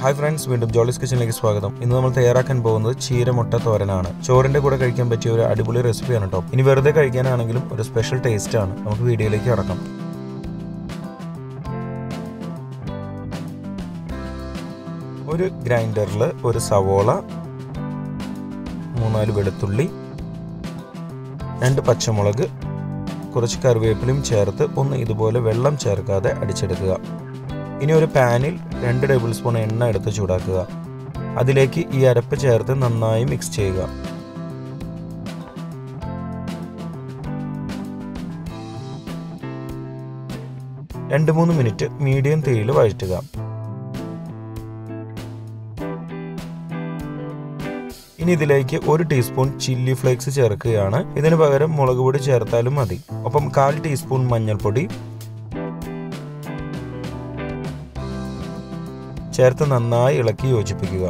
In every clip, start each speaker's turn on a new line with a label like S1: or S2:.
S1: hi friends വീണ്ടും ജോളിസ് കിച്ചണിലേക്ക് സ്വാഗതം ഇന്ന് നമ്മൾ തയ്യാറാക്കാൻ പോകുന്നത് ചീരമുട്ട തോരനാണ് ചോറിന്റെ കൂടെ കഴിക്കാൻ പറ്റിയ ഒരു അടിപൊളി റെസിപ്പിയാണ് കേട്ടോ ഇനി വെറുതെ കഴിക്കാനാണെങ്കിലും ഒരു സ്പെഷ്യൽ ടേസ്റ്റ് ആണ് നമുക്ക് വീഡിയോയിലേക്ക് ഇറക്കാം ഒരു ഗ്രൈൻഡറിൽ ഒരു സവോള മൂന്നാല് വെളുത്തുള്ളി രണ്ട് പച്ചമുളക് കുറച്ച് കറിവേപ്പിലയും ചേർത്ത് ഒന്ന് ഇതുപോലെ വെള്ളം ചേർക്കാതെ അടിച്ചെടുക്കുക ഇനി ഒരു പാനിൽ രണ്ട് ടേബിൾ സ്പൂൺ എണ്ണ എടുത്ത് ചൂടാക്കുക അതിലേക്ക് ഈ അരപ്പ് ചേർത്ത് നന്നായി മിക്സ് ചെയ്യുക രണ്ട് മൂന്ന് മിനിറ്റ് മീഡിയം തീയിൽ വഴറ്റുക ഇനി ഇതിലേക്ക് ഒരു ടീസ്പൂൺ ചില്ലി ഫ്ലേക്സ് ചേർക്കുകയാണ് ഇതിന് പകരം മുളക് പൊടി ചേർത്താലും മതി ഒപ്പം കാൽ ടീസ്പൂൺ മഞ്ഞൾപ്പൊടി ചേർത്ത് നന്നായി ഇളക്കി യോജിപ്പിക്കുക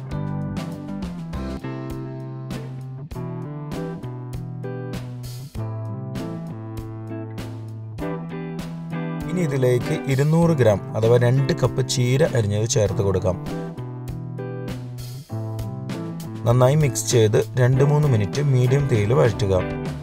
S1: ഇനി ഇതിലേക്ക് ഇരുന്നൂറ് ഗ്രാം അഥവാ രണ്ട് കപ്പ് ചീര അരിഞ്ഞത് ചേർത്ത് കൊടുക്കാം നന്നായി മിക്സ് ചെയ്ത് രണ്ട് മൂന്ന് മിനിറ്റ് മീഡിയം തീയിൽ വഴറ്റുക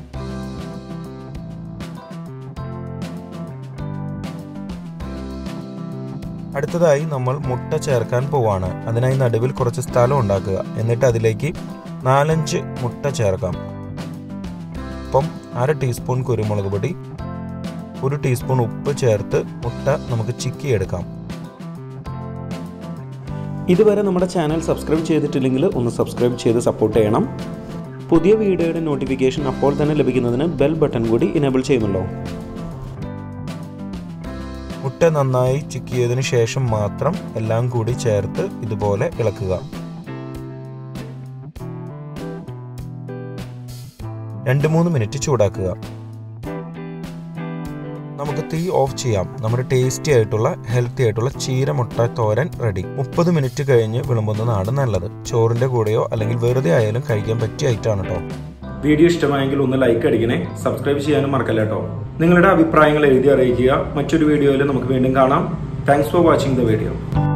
S1: അടുത്തതായി നമ്മൾ മുട്ട ചേർക്കാൻ പോവാണ് അതിനായി നടുവിൽ കുറച്ച് സ്ഥലം ഉണ്ടാക്കുക എന്നിട്ട് അതിലേക്ക് നാലഞ്ച് മുട്ട ചേർക്കാം ഒപ്പം അര ടീസ്പൂൺ കുരുമുളക് പൊടി ഒരു ടീസ്പൂൺ ഉപ്പ് ചേർത്ത് മുട്ട നമുക്ക് ചിക്കിയെടുക്കാം
S2: ഇതുവരെ നമ്മുടെ ചാനൽ സബ്സ്ക്രൈബ് ചെയ്തിട്ടില്ലെങ്കിൽ ഒന്ന് സബ്സ്ക്രൈബ് ചെയ്ത് സപ്പോർട്ട് ചെയ്യണം പുതിയ വീഡിയോയുടെ നോട്ടിഫിക്കേഷൻ അപ്പോൾ തന്നെ ലഭിക്കുന്നതിന് ബെൽ ബട്ടൺ കൂടി ഇനേബിൾ ചെയ്യുമല്ലോ
S1: മുട്ട നന്നായി ചിക്കിയതിനു ശേഷം മാത്രം എല്ലാം കൂടി ചേർത്ത് ഇതുപോലെ ഇളക്കുക രണ്ട് മൂന്ന് മിനിറ്റ് ചൂടാക്കുക നമുക്ക് തീ ഓഫ് ചെയ്യാം നമ്മുടെ ടേസ്റ്റി ആയിട്ടുള്ള ഹെൽത്തി ആയിട്ടുള്ള ചീര മുട്ട തോരൻ റെഡി മുപ്പത് മിനിറ്റ് കഴിഞ്ഞ് വിളമ്പുന്നതാണ് നല്ലത് ചോറിന്റെ കൂടെയോ അല്ലെങ്കിൽ വെറുതെ ആയാലും കഴിക്കാൻ പറ്റിയ ഐറ്റമാണ് കേട്ടോ
S2: വീഡിയോ ഇഷ്ടമായെങ്കിൽ ഒന്ന് ലൈക്ക് അടിക്കണേ സബ്സ്ക്രൈബ് ചെയ്യാനും മറക്കല്ല കേട്ടോ നിങ്ങളുടെ അഭിപ്രായങ്ങൾ എഴുതി അറിയിക്കുക മറ്റൊരു വീഡിയോയിൽ നമുക്ക് വീണ്ടും കാണാം thanks for watching the video